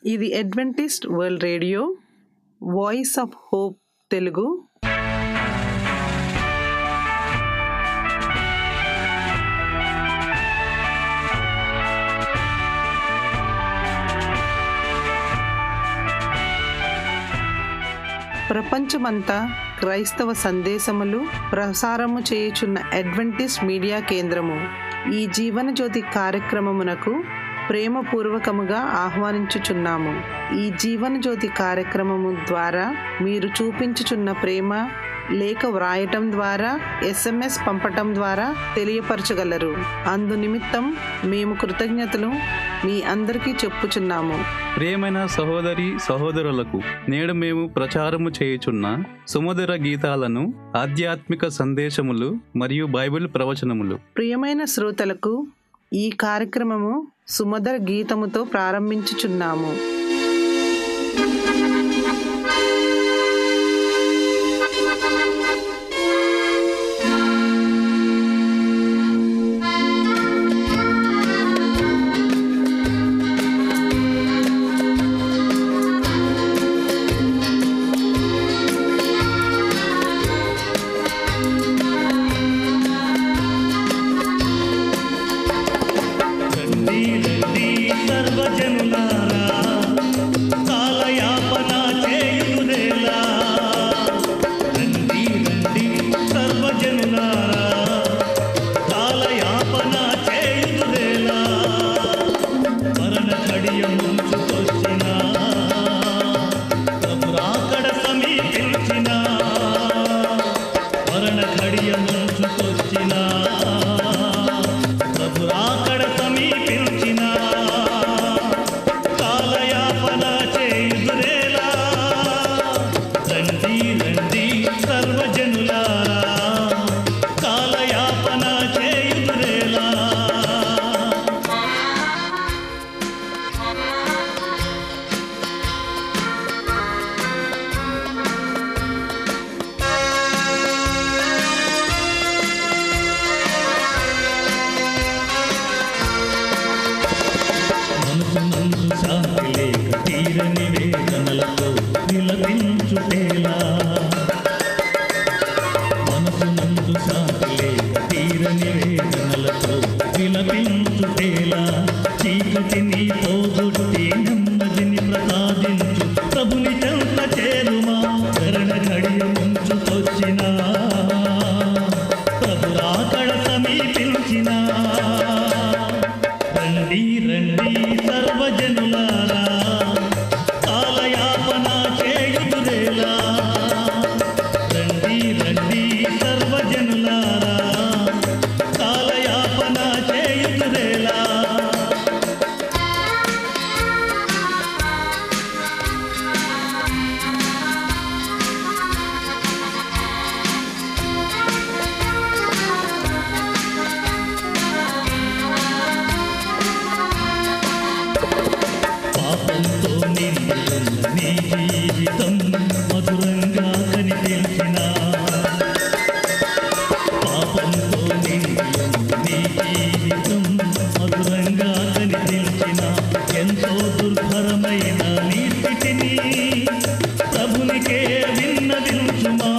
ఇది Adventist world radio voice of hope Telugu ప్రపంచమంతా క్రైస్తవ సందేశములు ప్రసారము చేయుచున్న అడ్వెంటిస్ట్ మీడియా కేంద్రము ఈ జీవన జ్యోతి కార్యక్రమమునకు ప్రేమపూర్వకముగా ఆహ్వానించుచున్నాము ఈ జీవన జ్యోతి కార్యక్రమము ద్వారా మీరు చూపించుచున్న ప్రేమ లేఖ వ్రాయటం ద్వారా ఎస్ఎంఎస్ పంపటం ద్వారా తెలియపరచగలరు అందు నిమిత్తం మేము కృతజ్ఞతలు మీ అందరికీ చెప్పుచున్నాము ప్రియమైన సహోదరి సహోదరులకు నేడు మేము ప్రచారము చేయుచున్న సుమధుర గీతాలను ఆధ్యాత్మిక సందేశములు మరియు బైబిల్ ప్రవచనములు ప్రియమైన శ్రోతలకు ఈ కార్యక్రమము సుమధుర గీతముతో ప్రారంభించుచున్నాము రండి రండి సర్వజనులారా కాలయాపన చేయుదేలా రండి రండి సర్వజనులారా కాలయాపన చేయుదేలా మరణ కడియ ముంచుకొచ్చిన ప్రభురాకడ సమీపించిన మరణ కడియ ముంచుకొచ్చిన ప్రభురాకడ సమీపించిన కాలయాపన చేయుదురేలా రండి రండి సర్వజనులారా కాలయాపన చేయుదురేలా మనసు నందు శాంతి లేక తీరని వేదనలతో విలపించుటేలా మనసు నందు శాంతి లేక తీరని వేదనలతో విలపించుటేలా చీకటిని పోగొట్టి నెమ్మదిని ప్రసాదించు ప్రభుని చెంత చేరుమా శరణ ఘడియ ముంచుకొచ్చినా ప్రభురాకడ సమీపించినా రండి రండి సర్వజనులారా కాలయాపన చేయుదురేలా రండి రండి సర్వజనులారా కాలయాపన చేయుదురేలా పాపంతో నిండి ఉన్న నీ జీవితం మధురంగా కనిపించిన పాపంతో నిండి ఉన్న నీ జీవితం మధురంగా కనిపించిన ఎంతో దుర్భరమైన నీ స్థితిని ప్రభునికే విన్నదించుమా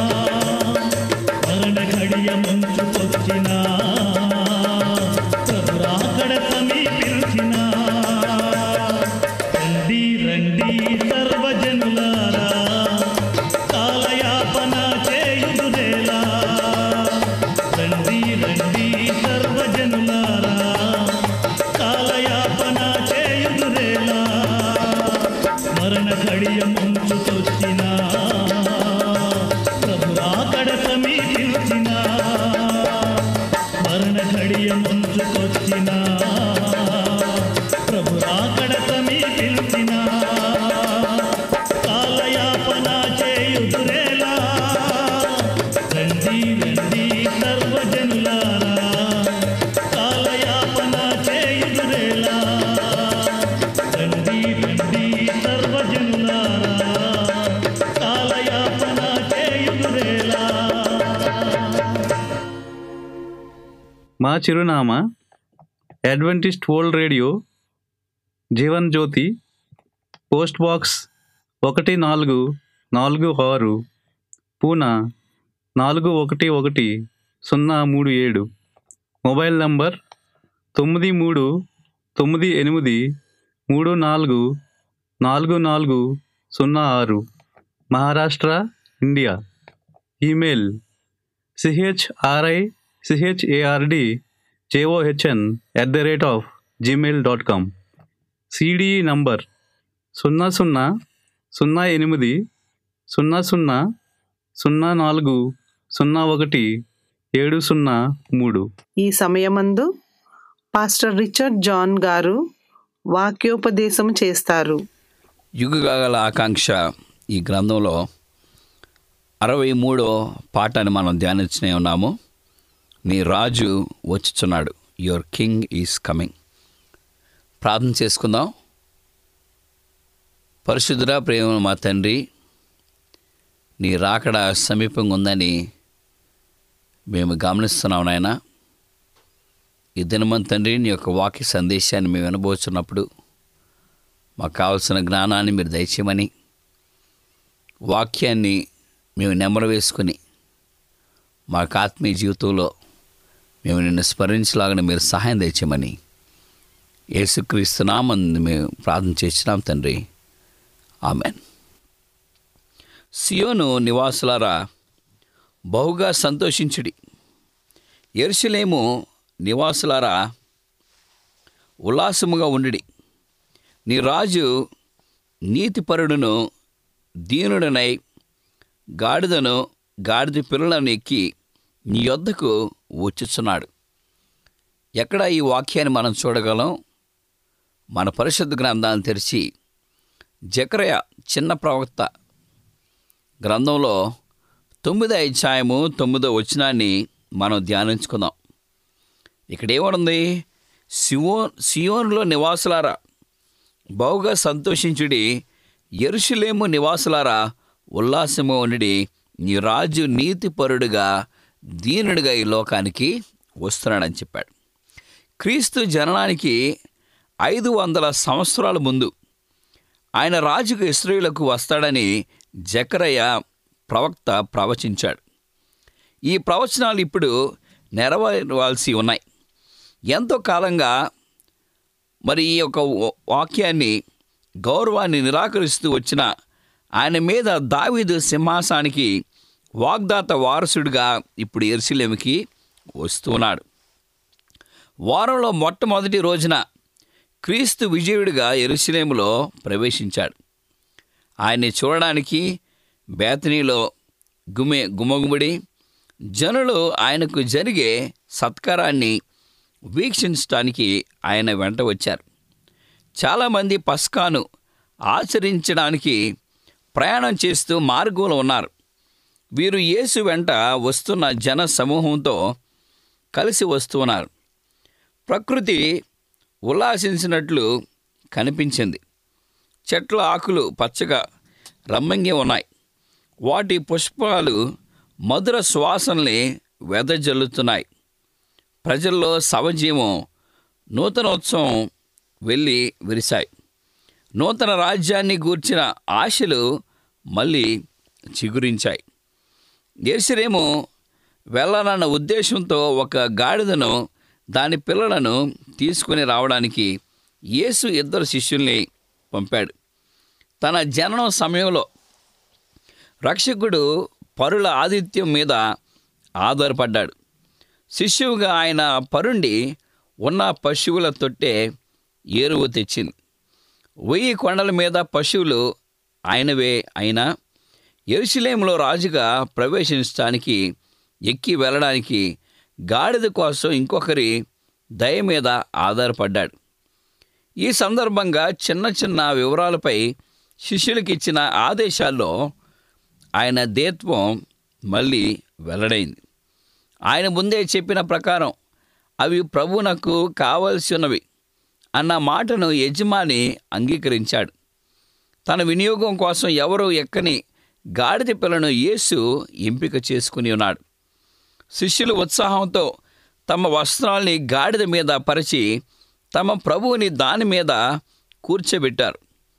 మరణ ఘడియ ముంచుకొచ్చినా ప్రభురాకడ సమీపించినా రండి రండి సర్వజనులారా కాలయాపన చేయుదురేలా రండి రండి సర్వజనులారా కాలయాపన చేయుదురేలా మరణ ఘడియ ముంచుకొచ్చినా ప్రభురాకడ సమీపించినా మరణ ఘడియ ముంచుకొచ్చినా ప్రభురాకడ సమీపించినా కాలయాపన చేయుదురేలా రండి రండి సర్వజనులారా కాలయాపన చేయుదురేలా రండి రండి సర్వజనులారా కాలయాపన చేయుదురేలా మా చిరునామా Adventist world radio Jeevan Jyothi post box ఒకటి నాలుగు నాలుగు ఆరు పూనా నాలుగు ఒకటి ఒకటి సున్నా మూడు ఏడు మొబైల్ నంబర్ తొమ్మిది మూడు తొమ్మిది ఎనిమిది మూడు నాలుగు నాలుగు నాలుగు సున్నా ఆరు Maharashtra India email CHRI CHARD JOHN at the rate of Gmail dot com CDE number సున్నా సున్నా సున్నా ఎనిమిది సున్నా సున్నా సున్నా నాలుగు సున్నా ఒకటి ఏడు సున్నా మూడు ఈ సమయమందు పాస్టర్ రిచర్డ్ జాన్ గారు వాక్యోపదేశం చేస్తారు యుగగల ఆకాంక్ష ఈ గ్రంథంలో అరవై మూడో పాఠాన్ని మనం ధ్యానించనే ఉన్నాము నీ రాజు వచ్చుచున్నాడు యువర్ కింగ్ ఈజ్ కమింగ్ ప్రార్థన చేసుకుందాం పరిశుద్ధుడా ప్రేమ మా తండ్రి నీ రాకడ సమీపంగా ఉందని మేము గమనిస్తున్నాం నాయన ఈ దినమం తండ్రి నీ యొక్క వాక్య సందేశాన్ని మేము వినబోచున్నప్పుడు మాకు కావలసిన జ్ఞానాన్ని మీరు దయచేయమని వాక్యాన్ని మేము నెమరు వేసుకుని మాకు ఆత్మీయ జీవితంలో మేము నిన్ను స్మరించలాగానే మీరు సహాయం దయచేయమని యేసుక్రీస్తునామని మేము ప్రార్థన చేసినాం తండ్రి ఆమెన్ సియోను నివాసులారా బహుగా సంతోషించుడి ఎరుసలేము నివాసులారా ఉల్లాసముగా ఉండుడి నీ రాజు నీతిపరుడును దీనుడనై గాడిదను గాడిద పిల్లలను ఎక్కి నీ యొద్దకు వచ్చుచున్నాడు ఎక్కడ ఈ వాక్యాన్ని మనం చూడగలం మన పరిశుద్ధ గ్రంథాన్ని తెరిచి జకరయ చిన్న ప్రవక్త గ్రంథంలో తొమ్మిదో అధ్యాయము తొమ్మిదో వచనాన్ని మనం ధ్యానించుకుందాం ఇక్కడ ఏమనుంది సియో సియోన్లో నివాసులారా బహుగా సంతోషించుడి ఎరుషులేము నివాసులారా ఉల్లాసము ఉండి నీ రాజు నీతిపరుడుగా దీనుడిగా ఈ లోకానికి వస్తున్నాడని చెప్పాడు క్రీస్తు జననానికి ఐదు వందల సంవత్సరాల ముందు ఆయన రాజుకు ఇస్రాయేలుకు వస్తాడని జకరయ్య ప్రవక్త ప్రవచించాడు ఈ ప్రవచనాలు ఇప్పుడు నెరవేరవలసి ఉన్నాయి ఎంతో కాలంగా మరి ఈ యొక్క వా- వాక్యాన్ని గౌరవాన్ని నిరాకరిస్తూ వచ్చిన ఆయన మీద దావీదు సింహాసానికి వాగ్దాత వారసుడిగా ఇప్పుడు ఎరుసలేమికి వస్తున్నాడు వారంలో మొట్టమొదటి రోజున క్రీస్తు విజయుడిగా ఎరుసలేములో ప్రవేశించాడు ఆయన్ని చూడడానికి బేతనీలో గుమె గుమగుముడి జనులు ఆయనకు జరిగే సత్కారాన్ని వీక్షించడానికి ఆయన వెంట వచ్చారు చాలామంది పస్కాను ఆచరించడానికి ప్రయాణం చేస్తూ మార్గంలో ఉన్నారు వీరు యేసు వెంట వస్తున్న జన సమూహంతో కలిసి వస్తున్నారు ప్రకృతి ఉల్లాసించినట్లు కనిపించింది చెట్ల ఆకులు పచ్చగా రమ్మంగి ఉన్నాయి వాటి పుష్పాలు మధుర సువాసనల్ని వెదజల్లుతున్నాయి ప్రజల్లో సవజీవం నూతనోత్సవం వెళ్ళి విరిశాయి నూతన రాజ్యాన్ని గూర్చిన ఆశలు మళ్ళీ చిగురించాయి ఎరుసలేము వెళ్ళాలన్న ఉద్దేశంతో ఒక గాడిదను దాని పిల్లలను తీసుకుని రావడానికి యేసు ఇద్దరు శిష్యుల్ని పంపాడు తన జననం సమయంలో రక్షకుడు పరుల ఆతిథ్యం మీద ఆధారపడ్డాడు శిష్యువుగా ఆయన పరుండి ఉన్న పశువుల తొట్టే ఏరువు తెచ్చింది వెయ్యి కొండల మీద పశువులు ఆయనవే అయినా ఎరుసలేంలో రాజుగా ప్రవేశించడానికి ఎక్కి వెళ్ళడానికి గాడిద కోసం ఇంకొకరి దయ మీద ఆధారపడ్డాడు ఈ సందర్భంగా చిన్న చిన్న వివరాలపై శిష్యులకు ఇచ్చిన ఆదేశాల్లో ఆయన దేత్వం మళ్ళీ వెల్లడైంది ఆయన ముందే చెప్పిన ప్రకారం అవి ప్రభువునకు కావలసినవి అన్న మాటను యజమాని అంగీకరించాడు తన వినియోగం కోసం ఎవరూ ఎక్కని గాడిద పిల్లను యేసు ఎంపిక చేసుకుని ఉన్నాడు శిష్యులు ఉత్సాహంతో తమ వస్త్రాల్ని గాడిద మీద పరిచి తమ ప్రభువుని దాని మీద కూర్చోబెట్టారు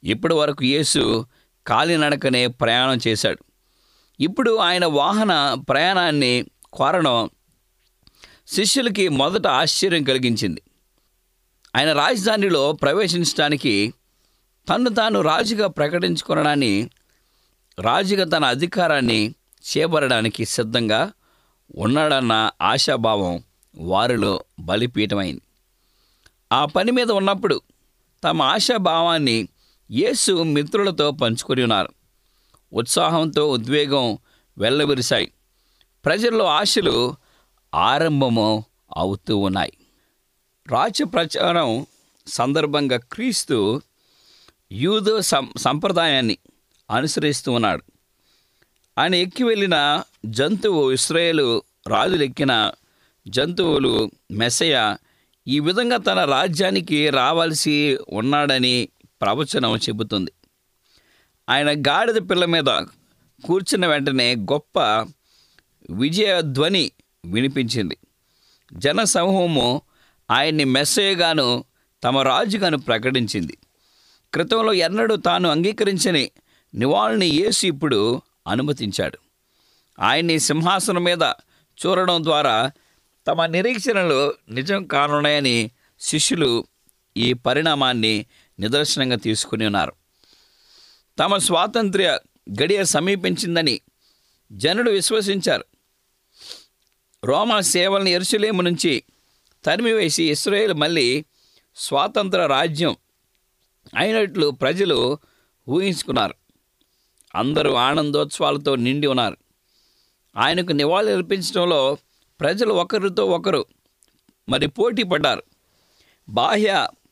ఇప్పటి వరకు యేసు కాలినడకనే ప్రయాణం చేశాడు ఇప్పుడు ఆయన వాహన ప్రయాణాన్ని కోరడం శిష్యులకి మొదట ఆశ్చర్యం కలిగించింది ఆయన రాజధానిలో ప్రవేశించడానికి తన్ను తాను రాజుగా ప్రకటించుకొనడాన్ని రాజుగా తన అధికారాన్ని చేపరడానికి సిద్ధంగా ఉన్నాడన్న ఆశాభావం వారిలో బలిపీఠమైంది ఆ పని మీద ఉన్నప్పుడు తమ ఆశాభావాన్ని యేసు మిత్రులతో పంచుకొని ఉన్నారు ఉత్సాహంతో ఉద్వేగం వెళ్ళవిరిశాయి ప్రజల్లో ఆశలు ఆరంభము అవుతూ ఉన్నాయి రాజ్య ప్రచారం సందర్భంగా క్రీస్తు యూదు సం సంప్రదాయాన్ని అనుసరిస్తూ ఉన్నాడు ఆయన ఎక్కి వెళ్ళిన జంతువు ఇస్రాయేలు రాజులు ఎక్కిన జంతువులు మెస్సయ ఈ విధంగా తన రాజ్యానికి రావాల్సి ఉన్నాడని ప్రవచనం చెబుతుంది ఆయన గాడిద పిల్ల మీద కూర్చున్న వెంటనే గొప్ప విజయ ధ్వని వినిపించింది జన సమూహము ఆయన్ని మెస్సయ్యగాను తమ రాజుగాను ప్రకటించింది క్రితంలో ఎన్నడూ తాను అంగీకరించని నివాళిని యేసు ఇప్పుడు అనుమతించాడు ఆయన్ని సింహాసనం మీద చూడడం ద్వారా తమ నిరీక్షణలు నిజం కానున్నాయని శిష్యులు ఈ పరిణామాన్ని నిదర్శనంగా తీసుకుని ఉన్నారు తమ స్వాతంత్ర్య గడియ సమీపించిందని జనుడు విశ్వసించారు రోమా సేవలను ఎరుసలేము నుంచి తరిమివేసి ఇస్రాయేల్ మళ్ళీ స్వాతంత్ర రాజ్యం అయినట్లు ప్రజలు ఊహించుకున్నారు అందరూ ఆనందోత్సవాలతో నిండి ఉన్నారు ఆయనకు నివాళులు అర్పించడంలో ప్రజలు ఒకరితో ఒకరు మరి పోటీ పడ్డారు బాహ్య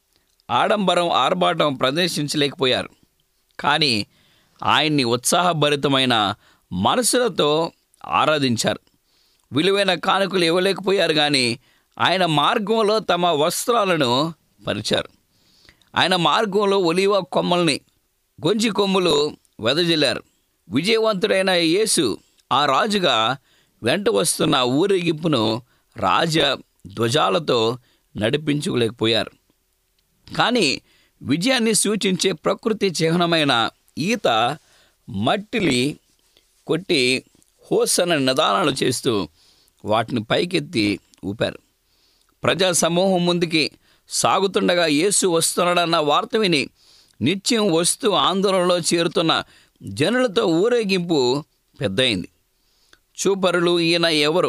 ఆడంబరం ఆర్భాటం ప్రదర్శించలేకపోయారు కానీ ఆయన్ని ఉత్సాహభరితమైన మనసులతో ఆరాధించారు విలువైన కానుకలు ఇవ్వలేకపోయారు కానీ ఆయన మార్గంలో తమ వస్త్రాలను పరిచారు ఆయన మార్గంలో ఒలివ కొమ్మల్ని గొంజి కొమ్ములు వెదజల్లారు విజయవంతుడైన యేసు ఆ రాజుగా వెంట వస్తున్న ఊరేగింపును రాజ ధ్వజాలతో నడిపించుకోలేకపోయారు కానీ విజయాన్ని సూచించే ప్రకృతి చిహ్నమైన ఈత మట్టిని కొట్టి హోసన నిదానాలు చేస్తూ వాటిని పైకెత్తి ఊపారు ప్రజా సమూహం ముందుకి సాగుతుండగా యేసు వస్తున్నాడన్న వార్త విని నిత్యం వస్తూ ఆందోళనలో చేరుతున్న జనులతో ఊరేగింపు పెద్దయింది చూపరులు ఈయన ఎవరు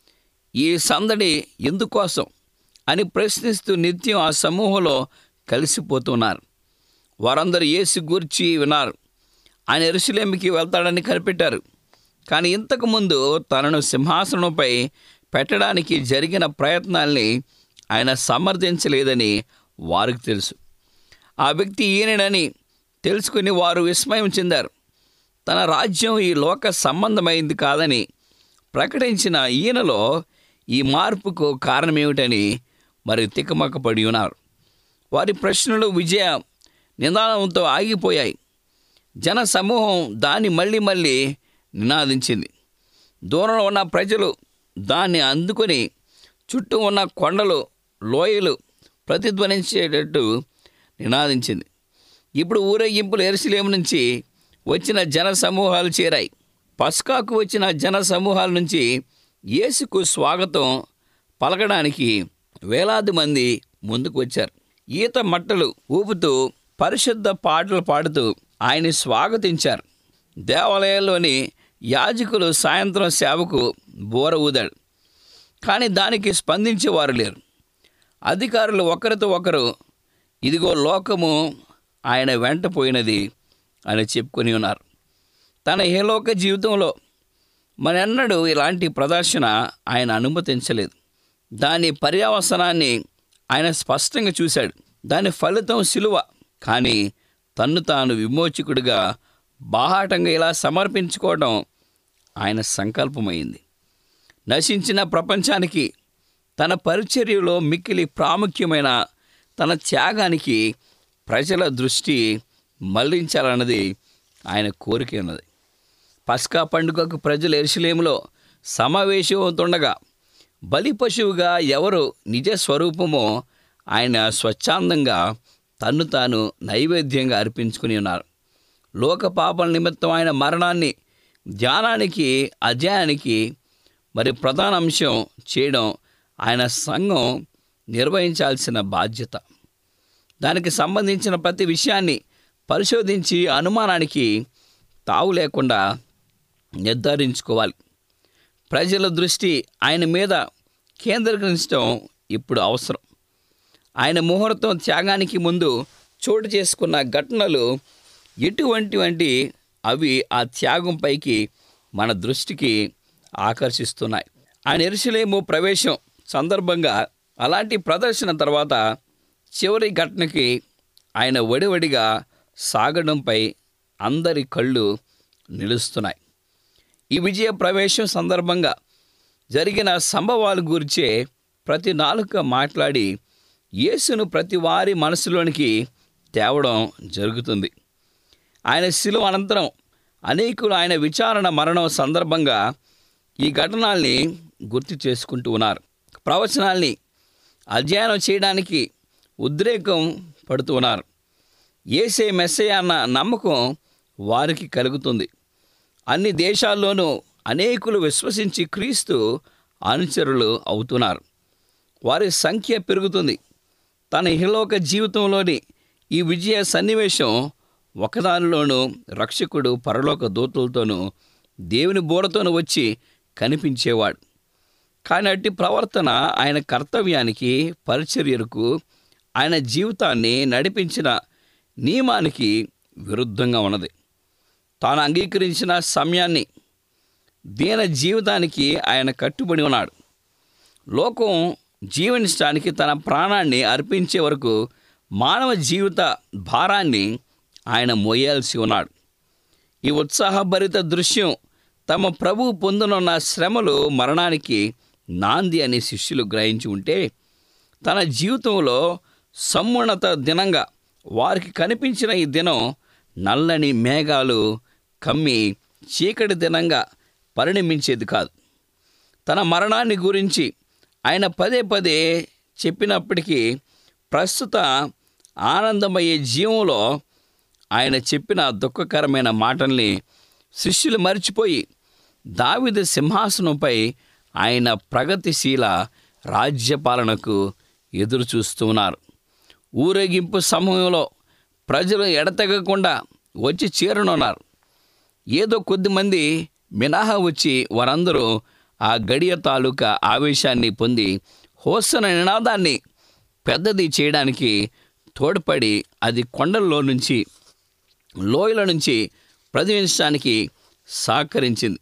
ఈ సందడి ఎందుకోసం అని ప్రశ్నిస్తూ నిత్యం ఆ సమూహంలో కలిసిపోతున్నారు వారందరూ యేసు గూర్చి విన్నారు ఆయన ఎరుసలేమికి వెళ్తాడని కనిపెట్టారు కానీ ఇంతకుముందు తనను సింహాసనంపై పెట్టడానికి జరిగిన ప్రయత్నాల్ని ఆయన సమర్థించలేదని వారికి తెలుసు ఆ వ్యక్తి ఈయనని తెలుసుకుని వారు విస్మయం చెందారు తన రాజ్యం ఈ లోక సంబంధమైంది కాదని ప్రకటించిన ఈయనలో ఈ మార్పుకు కారణమేమిటని మరి తికమకపడి ఉన్నారు వారి ప్రశ్నలు విజయ నిదానంతో ఆగిపోయాయి జన సమూహం దాన్ని మళ్ళీ మళ్ళీ నినాదించింది దూరంలో ఉన్న ప్రజలు దాన్ని అందుకొని చుట్టూ ఉన్న కొండలు లోయలు ప్రతిధ్వనించేటట్టు నినాదించింది ఇప్పుడు ఊరేగింపులు ఎరుసలేము నుంచి వచ్చిన జన సమూహాలు చేరాయి పస్కాకు వచ్చిన జన సమూహాల నుంచి యేసుకు స్వాగతం పలకడానికి వేలాది మంది ముందుకు వచ్చారు ఈత మట్టలు ఊపుతూ పరిశుద్ధ పాటలు పాడుతూ ఆయన్ని స్వాగతించారు దేవాలయాల్లోని యాజకులు సాయంత్రం సేవకు బోర ఊదాడు కానీ దానికి స్పందించేవారు లేరు అధికారులు ఒకరితో ఒకరు ఇదిగో లోకము ఆయన వెంట పోయినది అని చెప్పుకొని ఉన్నారు తన ఏలోక జీవితంలో మరెన్నడూ ఇలాంటి ప్రదర్శన ఆయన అనుమతించలేదు దాని పర్యావసనాన్ని ఆయన స్పష్టంగా చూశాడు దాని ఫలితం సిలువ కానీ తన్ను తాను విమోచకుడిగా బాహాటంగా ఇలా సమర్పించుకోవడం ఆయన సంకల్పమైంది నశించిన ప్రపంచానికి తన పరిచర్యలో మిక్కిలి ప్రాముఖ్యమైన తన త్యాగానికి ప్రజల దృష్టి మళ్లించాలన్నది ఆయన కోరిక ఉన్నది పస్కా పండుగకు ప్రజలు ఎరుసలేములో సమావేశమవుతుండగా బలి పశువుగా ఎవరు నిజ స్వరూపమో ఆయన స్వచ్ఛందంగా తన్ను తాను నైవేద్యంగా అర్పించుకుని ఉన్నారు లోక పాపల నిమిత్తం ఆయన మరణాన్ని ధ్యానానికి అధ్యాయానికి మరి ప్రధాన అంశం చేయడం ఆయన సంఘం నిర్వహించాల్సిన బాధ్యత దానికి సంబంధించిన ప్రతి విషయాన్ని పరిశోధించి అనుమానానికి తావు లేకుండా నిర్ధారించుకోవాలి ప్రజల దృష్టి ఆయన మీద కేంద్రీకరించడం ఇప్పుడు అవసరం ఆయన ముహూర్తం త్యాగానికి ముందు చోటు చేసుకున్న ఘటనలు ఎటువంటివంటి అవి ఆ త్యాగం పైకి మన దృష్టికి ఆకర్షిస్తున్నాయి ఆయన ఎరుసలేము ప్రవేశం సందర్భంగా అలాంటి ప్రదర్శన తర్వాత చివరి ఘటనకి ఆయన వడివడిగా సాగడంపై అందరి కళ్ళు నిలుస్తున్నాయి ఈ విజయ ప్రవేశం సందర్భంగా జరిగిన సంభవాల గురించే ప్రతి నాలుక మాట్లాడి యేసును ప్రతి వారి మనసులోనికి తేవడం జరుగుతుంది ఆయన శిలువ అనంతరం అనేకులు ఆయన విచారణ మరణం సందర్భంగా ఈ ఘటనల్ని గుర్తు చేసుకుంటూ ఉన్నారు ప్రవచనాల్ని అధ్యయనం చేయడానికి ఉద్రేకం పడుతూ ఉన్నారు ఏసే మెస్సే అన్న నమ్మకం వారికి కలుగుతుంది అన్ని దేశాల్లోనూ అనేకులు విశ్వసించి క్రీస్తు అనుచరులు అవుతున్నారు వారి సంఖ్య పెరుగుతుంది తన ఇహలోక జీవితంలోని ఈ విజయ సన్నివేశం ఒకదానిలోనూ రక్షకుడు పరలోక దూతలతోనూ దేవుని బోరతోనూ వచ్చి కనిపించేవాడు కానీ అట్టి ప్రవర్తన ఆయన కర్తవ్యానికి పరిచర్యలకు ఆయన జీవితాన్ని నడిపించిన నియమానికి విరుద్ధంగా ఉన్నది తాను అంగీకరించిన సమయాన్ని దీన జీవితానికి ఆయన కట్టుబడి ఉన్నాడు లోకం జీవించడానికి తన ప్రాణాన్ని అర్పించే వరకు మానవ జీవిత భారాన్ని ఆయన మోయాల్సి ఉన్నాడు ఈ ఉత్సాహభరిత దృశ్యం తమ ప్రభు పొందనున్న శ్రమలు మరణానికి నాంది అని శిష్యులు గ్రహించి ఉంటే తన జీవితంలో సమ్మున్నత దినంగా వారికి కనిపించిన ఈ దినం నల్లని మేఘాలు కమ్మి చీకటి దినంగా పరిణమించేది కాదు తన మరణాన్ని గురించి ఆయన పదే పదే చెప్పినప్పటికీ ప్రస్తుత ఆనందమయ్యే జీవంలో ఆయన చెప్పిన దుఃఖకరమైన మాటల్ని శిష్యులు మర్చిపోయి దావిద సింహాసనంపై ఆయన ప్రగతిశీల రాజ్యపాలనకు ఎదురు చూస్తూ ఉన్నారు ఊరేగింపు సమయంలో ప్రజలు ఎడతెగకుండా వచ్చి చేరనున్నారు ఏదో కొద్దిమంది మినహా వచ్చి వారందరూ ఆ గడియ తాలూకా ఆవేశాన్ని పొంది హోసన నినాదాన్ని పెద్దది చేయడానికి తోడ్పడి అది కొండల్లో నుంచి లోయల నుంచి ప్రతివించడానికి సహకరించింది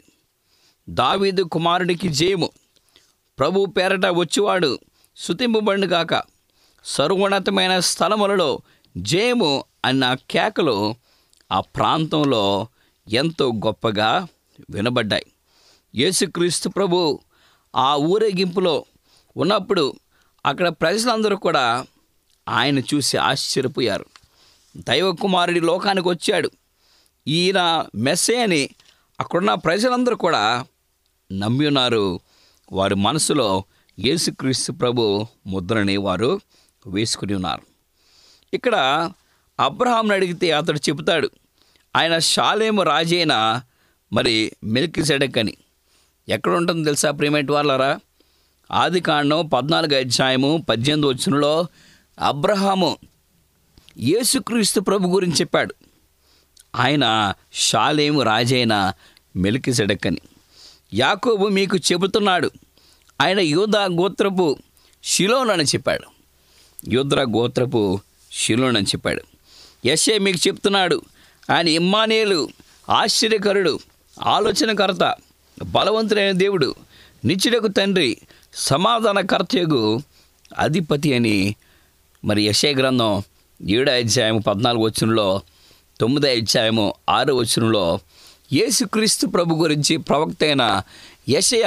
దావీదు కుమారుడికి జయము ప్రభు పేరట వచ్చివాడు శుతింపబడిన గాక సర్వోన్నతమైన స్థలములలో జయము అన్న కేకలు ఆ ప్రాంతంలో ఎంతో గొప్పగా వినబడ్డాయి యేసుక్రీస్తు ప్రభు ఆ ఊరేగింపులో ఉన్నప్పుడు అక్కడ ప్రజలందరూ కూడా ఆయన చూసి ఆశ్చర్యపోయారు దైవ కుమారుడి లోకానికి వచ్చాడు ఈయన మెస్సే అని అక్కడున్న ప్రజలందరూ కూడా నమ్మి ఉన్నారు వారి మనసులో యేసుక్రీస్తు ప్రభు ముద్రని వారు వేసుకుని ఉన్నారు ఇక్కడ అబ్రహాంని అడిగితే అతడు చెబుతాడు ఆయన షాలేము రాజైన మరి మిల్కి సెడక్ అని ఎక్కడ ఉంటుందో తెలుసా ప్రియమేటి వాళ్ళరా ఆది కాండం పద్నాలుగు అధ్యాయము పద్దెనిమిది వచ్చినలో అబ్రహాము యేసుక్రీస్తు ప్రభు గురించి చెప్పాడు ఆయన షాలేము రాజైన మెలికి సెడక్కని యాకోబు మీకు చెబుతున్నాడు ఆయన యూదా గోత్రపు షిలోనని చెప్పాడు యూద్ర గోత్రపు షిలోనని చెప్పాడు యశే మీకు చెప్తున్నాడు ఆయన ఇమ్మానేలు ఆశ్చర్యకరుడు ఆలోచనకర్త బలవంతుడైన దేవుడు నిత్యుడకు తండ్రి సమాధానకర్తయగు అధిపతి అని మరి యశే గ్రంథం ఏడో అధ్యాయం పద్నాలుగు వచనంలో తొమ్మిదో అధ్యాయము ఆరో వచనంలో యేసుక్రీస్తు ప్రభు గురించి ప్రవక్త అయిన యశయ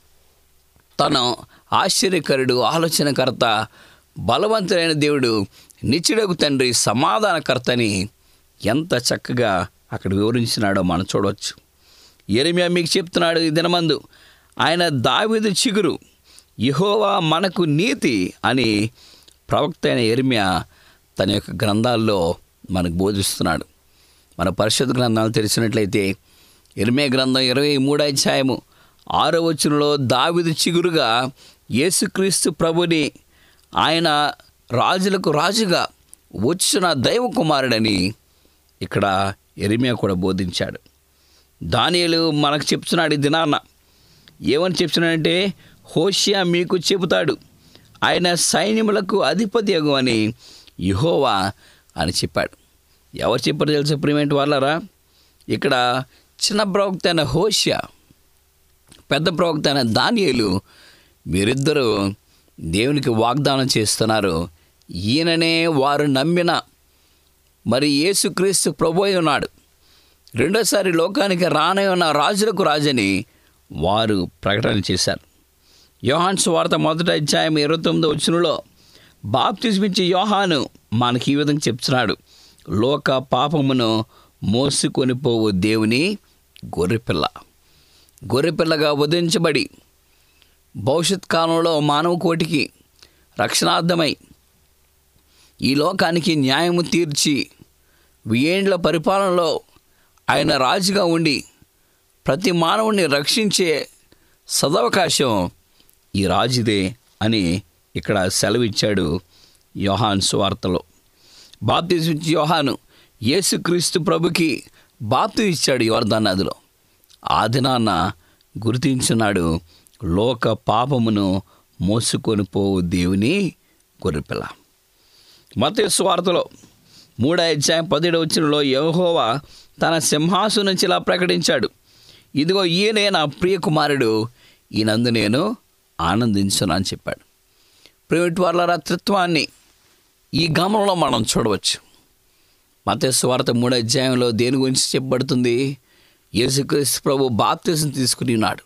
తను ఆశ్చర్యకరుడు ఆలోచనకర్త బలవంతుడైన దేవుడు నిత్యుడకు తండ్రి సమాధానకర్తని ఎంత చక్కగా అక్కడ వివరించినాడో మనం చూడవచ్చు ఎరిమియా మీకు చెప్తున్నాడు ఈ దినమందు ఆయన దావిదు చిగురు యెహోవా మనకు నీతి అని ప్రవక్త అయిన ఎరిమియా తన యొక్క గ్రంథాల్లో మనకు బోధిస్తున్నాడు మన పరిశుద్ధ గ్రంథాలు తెలిసినట్లయితే ఇరమే గ్రంథం ఇరవై మూడో అధ్యాయము ఆరో వచనంలో దావిదు చిగురుగా యేసుక్రీస్తు ప్రభుని ఆయన రాజులకు రాజుగా వచ్చిన దైవ కుమారుడని ఇక్కడ ఎరిమియా కూడా బోధించాడు దానియలు మనకు చెప్తున్నాడు ఈ దినాన్న ఏమని చెప్తున్నాడంటే హోషియా మీకు చెబుతాడు ఆయన సైన్యములకు అధిపతి అని యహోవా అని చెప్పాడు ఎవరు చెప్పారు తెలుసు ప్రిమెంట్ వాళ్ళరా ఇక్కడ చిన్న ప్రవక్త అయిన హోషియా పెద్ద ప్రవక్త అయిన దానియేలు మీరిద్దరూ దేవునికి వాగ్దానం చేస్తున్నారు ఈయననే వారు నమ్మిన మరి యేసుక్రీస్తు ప్రభు అయి ఉన్నాడు రెండోసారి లోకానికి రానే ఉన్న రాజులకు రాజని వారు ప్రకటన చేశారు యోహాన్ సువార్త మొదటి అధ్యాయం ఇరవై తొమ్మిదో వచ్చినలో బాప్తిస్మించే యోహాను మనకి ఈ విధంగా చెప్తున్నాడు లోక పాపమును మోసుకొని పోవు దేవుని గొర్రెపిల్ల గొర్రెపిల్లగా వధించబడి భవిష్యత్ కాలంలో మానవ కోటికి రక్షణార్థమై ఈ లోకానికి న్యాయము తీర్చి వెయ్యేండ్ల పరిపాలనలో ఆయన రాజుగా ఉండి ప్రతి మానవుణ్ణి రక్షించే సదవకాశం ఈ రాజుదే అని ఇక్కడ సెలవిచ్చాడు యోహాన్ సువార్తలో బాప్తిజం ఇచ్చి యోహాను యేసుక్రీస్తు ప్రభుకి బాప్తి ఇచ్చాడు యోర్దాన్ నదిలో ఆ దినాన్న గుర్తించున్నాడు లోక పాపమును మోసుకొని పోవు దేవుని గొర్రెపిల్ల మత స్వార్థలో మూడో అధ్యాయం పదిహేడు వచ్చినలో యెహోవా తన సింహాసనం నుంచి ఇలా ప్రకటించాడు ఇదిగో ఈయనే నా ప్రియ కుమారుడు ఈయనందు నేను ఆనందించును అని చెప్పాడు ప్రైవేట్ వాళ్ళ రత్రిత్వాన్ని ఈ గమనంలో మనం చూడవచ్చు మత స్వార్థ మూడో అధ్యాయంలో దేని గురించి చెప్పబడుతుంది యేసుక్రీస్తు ప్రభు బాప్తిజం తీసుకుని ఉన్నాడు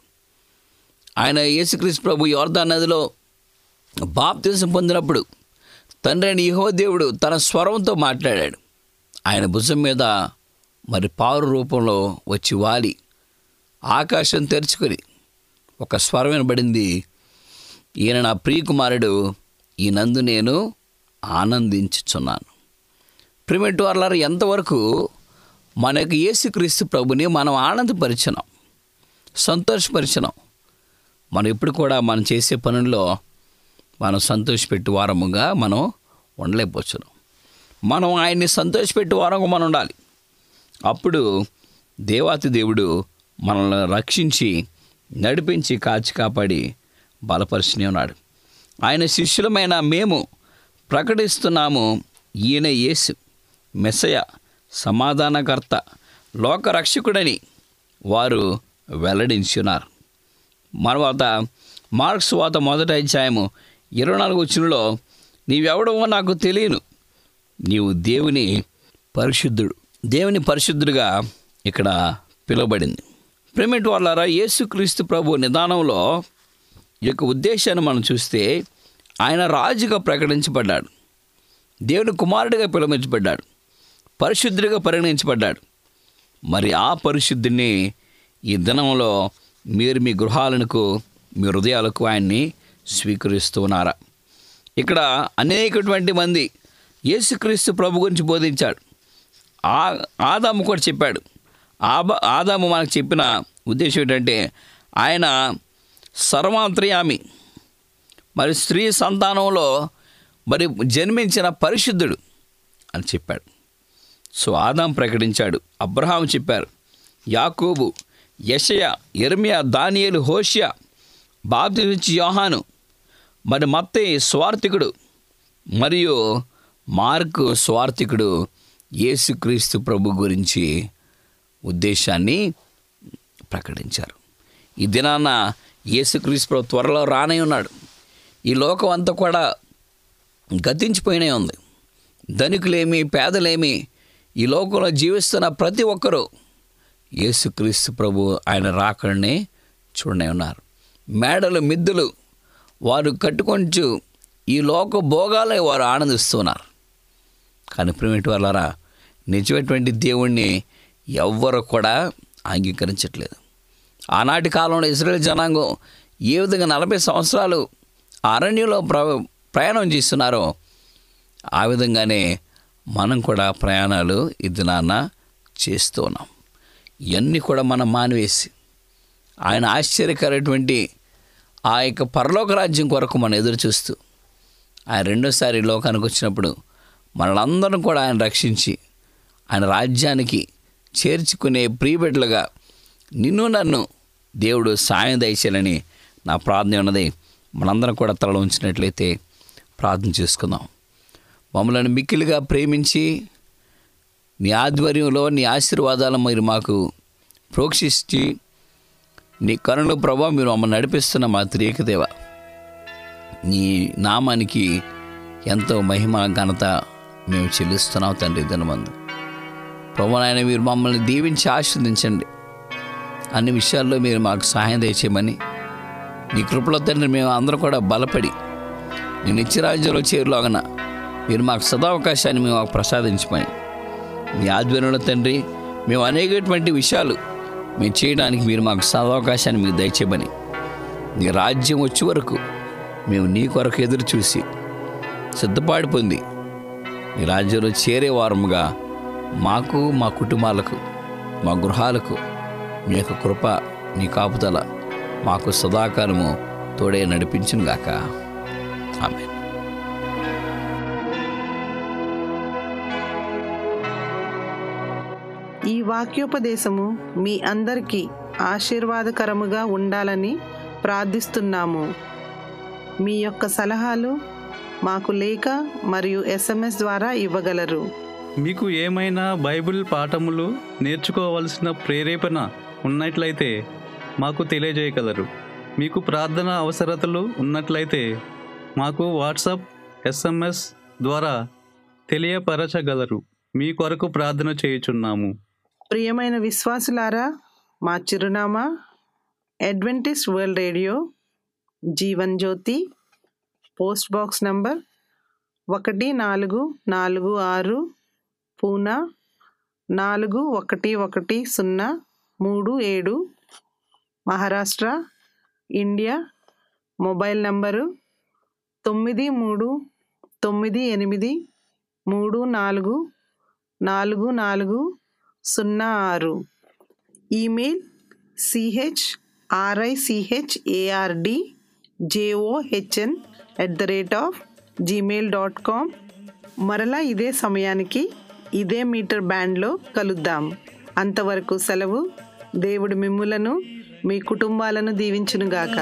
ఆయన యేసుక్రీస్తు ప్రభు యోర్దా నదిలో బాప్తిజం పొందినప్పుడు తండ్రి అయిన యెహోవా దేవుడు తన స్వరంతో మాట్లాడాడు ఆయన భుజం మీద మరి పారు రూపంలో వచ్చి వాలి ఆకాశం తెరుచుకొని ఒక స్వరం వినబడింది ఈయన నా ప్రియకుమారుడు ఈ నందు నేను ఆనందించుచున్నాను ప్రిమెంట్ వార్లారు ఎంతవరకు మనకు యేసుక్రీస్తు ప్రభుని మనం ఆనందపరిచినాం సంతోషపరిచినాం మనం ఇప్పుడు కూడా మనం చేసే పనుల్లో మనం సంతోషపెట్టు వారముగా మనం ఉండలేకపోతున్నాం మనం ఆయన్ని సంతోషపెట్టు వారంగా మనం ఉండాలి అప్పుడు దేవాతి దేవుడు మనల్ని రక్షించి నడిపించి కాచి కాపాడి బలపరిచినే ఉన్నాడు ఆయన శిష్యులమైన మేము ప్రకటిస్తున్నాము ఈయన యేసు మెస్సయ సమాధానకర్త లోకరక్షకుడని వారు వెల్లడించున్నారు మరవాత మార్క్స్ వాత మొదటి అధ్యాయము ఇరవై నాలుగు వచ్చినలో నీవెవడవో నాకు తెలియను నీవు దేవుని పరిశుద్ధుడు దేవుని పరిశుద్ధుడిగా ఇక్కడ పిలువబడింది ప్రేమిటి వాళ్ళారా యేసుక్రీస్తు ప్రభు నిదానంలో ఈ యొక్క ఉద్దేశాన్ని మనం చూస్తే ఆయన రాజుగా ప్రకటించబడ్డాడు దేవుని కుమారుడిగా పిలువమించబడ్డాడు పరిశుద్ధుడిగా పరిగణించబడ్డాడు మరి ఆ పరిశుద్ధిని ఈ దినంలో మీరు మీ గృహాలకు మీ హృదయాలకు ఆయన్ని స్వీకరిస్తున్నారా ఇక్కడ అనేకటువంటి మంది యేసుక్రీస్తు ప్రభు గురించి బోధించాడు ఆ ఆదాము కూడా చెప్పాడు ఆబ ఆదాము మనకు చెప్పిన ఉద్దేశం ఏంటంటే ఆయన సర్వాంతర్యామి మరి స్త్రీ సంతానంలో మరి జన్మించిన పరిశుద్ధుడు అని చెప్పాడు సో ఆదాం ప్రకటించాడు అబ్రహాం చెప్పారు యాకోబు యషయ ఎర్మియా దానియేలు హోషియా బాప్తిచ్చి యోహాను మరి మత్తే స్వార్థికుడు మరియు మార్కు స్వార్థికుడు యేసుక్రీస్తు ప్రభు గురించి ఉద్దేశాన్ని ప్రకటించారు ఈ దినాన యేసుక్రీస్తు ప్రభు త్వరలో రానే ఉన్నాడు ఈ లోకం అంతా కూడా గతించిపోయినే ఉంది ధనికులేమి పేదలేమి ఈ లోకంలో జీవిస్తున్న ప్రతి ఒక్కరూ యేసుక్రీస్తు ప్రభు ఆయన రాకడనే చూడనే ఉన్నారు మేడలు మిద్దులు వారు కట్టుకొంచు ఈ లోక భోగాలే వారు ఆనందిస్తున్నారు కానీ ప్రిమిటి వాళ్ళారా నిజమైనటువంటి దేవుణ్ణి ఎవ్వరు కూడా అంగీకరించట్లేదు ఆనాటి కాలంలో ఇస్రాయేల్ జనాంగం ఏ విధంగా నలభై సంవత్సరాలు అరణ్యంలో ప్ర ప్రయాణం చేస్తున్నారో ఆ విధంగానే మనం కూడా ప్రయాణాలు ఈ దినాన చేస్తూ ఉన్నాం ఇవన్నీ కూడా మనం మానివేసి ఆయన ఆశ్చర్యకరటువంటి ఆ యొక్క పరలోక రాజ్యం కొరకు మనం ఎదురు చూస్తూ ఆయన రెండోసారి ఈ లోకానికి వచ్చినప్పుడు మనలందరం కూడా ఆయన రక్షించి ఆయన రాజ్యానికి చేర్చుకునే ప్రియబిడ్డలుగా నిన్ను నన్ను దేవుడు సాయం దయచేయాలని నా ప్రార్థన ఉన్నది మనందరం కూడా తల ఉంచినట్లయితే ప్రార్థన చేసుకుందాం మమ్మల్ని మిక్కిలిగా ప్రేమించి నీ ఆధ్వర్యంలో నీ ఆశీర్వాదాలు మీరు మాకు ప్రోక్షించి నీ కరుణ ప్రభావ మీరు మమ్మల్ని నడిపిస్తున్న మా త్రియకదేవ నీ నామానికి ఎంతో మహిమ ఘనత మేము చెల్లిస్తున్నాం తండ్రి దినమందు ప్రభు నాయన మీరు మమ్మల్ని దీవించి ఆశీర్వదించండి అన్ని విషయాల్లో మీరు మాకు సహాయం దయచేయమని నీ కృపలో తండ్రి మేము అందరం కూడా బలపడి నీ నిత్యరాజ్యంలో చేరులోగన మీరు మాకు సదావకాశాన్ని మేము మాకు ప్రసాదించమని మీ ఆధ్వర్యంలో తండ్రి మేము అనేకటువంటి విషయాలు మేము చేయడానికి మీరు మాకు సదావకాశాన్ని మీకు దయచేయమని నీ రాజ్యం వచ్చే వరకు మేము నీ కొరకు ఎదురు చూసి సిద్ధపాటు పొంది నీ రాజ్యంలో చేరే వారముగా మాకు మా కుటుంబాలకు మా గృహాలకు మీ యొక్క కృప నీ కాపుదల మాకు సదాకాలము తోడే నడిపించును గాక ఆమె ఈ వాక్యోపదేశము మీ అందరికీ ఆశీర్వాదకరముగా ఉండాలని ప్రార్థిస్తున్నాము మీ యొక్క సలహాలు మాకు లేఖ మరియు ఎస్ఎంఎస్ ద్వారా ఇవ్వగలరు మీకు ఏమైనా బైబిల్ పాఠములు నేర్చుకోవలసిన ప్రేరేపణ ఉన్నట్లయితే మాకు తెలియజేయగలరు మీకు ప్రార్థన అవసరతలు ఉన్నట్లయితే మాకు వాట్సాప్ ఎస్ఎంఎస్ ద్వారా తెలియపరచగలరు మీ కొరకు ప్రార్థన చేయుచున్నాము ప్రియమైన విశ్వాసులారా మా చిరునామా Adventist world radio Jeevan Jyothi post box number ఒకటి నాలుగు నాలుగు ఆరు పూనా నాలుగు ఒకటి ఒకటి సున్నా మూడు ఏడు మహారాష్ట్ర ఇండియా మొబైల్ నంబరు తొమ్మిది మూడు తొమ్మిది ఎనిమిది మూడు నాలుగు నాలుగు నాలుగు సున్నా ఆరు email CH RICH ARD JOHN at the rate of Gmail dot com మరలా ఇదే సమయానికి ఇదే మీటర్ బ్యాండ్లో కలుద్దాం అంతవరకు సెలవు దేవుడు మిమ్ములను మీ కుటుంబాలను దీవించునుగాక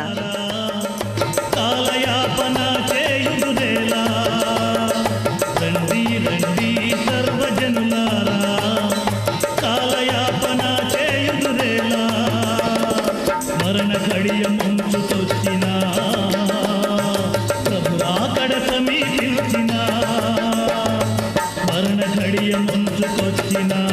కాలయాపన చేయుదురేలా రండి రండి సర్వజనులారా కాలయాపన చేయుదురేలా మరణ ఘడియ ముంచుకొచ్చిన ప్రభురాకడ సమీపించిన మరణ ఘడియ ముంచుకొచ్చిన